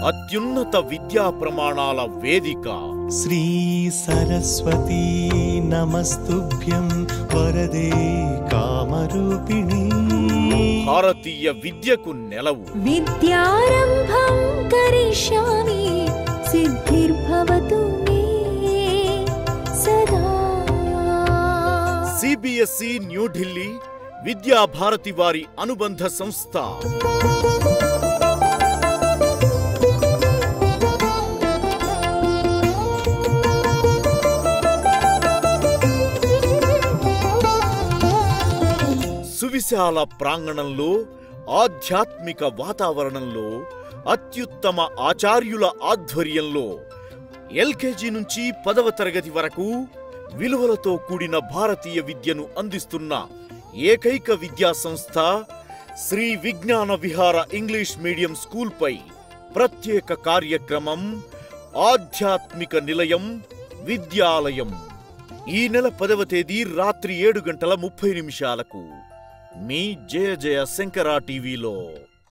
అత్యున్నత విద్యా ప్రమాణాల వేదిక శ్రీ సరస్వతీ నమస్తుభ్యం వరదే కామరూపిణి భారతీయ విద్యకు నెలవు విద్యారంభం కరిష్యామి సిద్ధిర్భవతు మే సదా సిబిఎస్ఈ న్యూఢిల్లీ విద్యా భారతి వారి అనుబంధ సంస్థ సువిశాల ప్రాంగణంలో ఆధ్యాత్మిక వాతావరణంలో అత్యుత్తమ ఆచార్యుల ఆధ్వర్యంలో ఎల్కేజీ నుంచి పదవ తరగతి వరకు విలువలతో కూడిన భారతీయ విద్యను అందిస్తున్న ఏకైక విద్యా సంస్థ శ్రీ విజ్ఞాన విహార ఇంగ్లీష్ మీడియం స్కూల్పై ప్రత్యేక కార్యక్రమం ఆధ్యాత్మిక నిలయం విద్యాలయం ఈ నెల పదవ తేదీ రాత్రి ఏడు గంటల ముప్పై నిమిషాలకు మీ జయ జయ శంకరా టీవీలో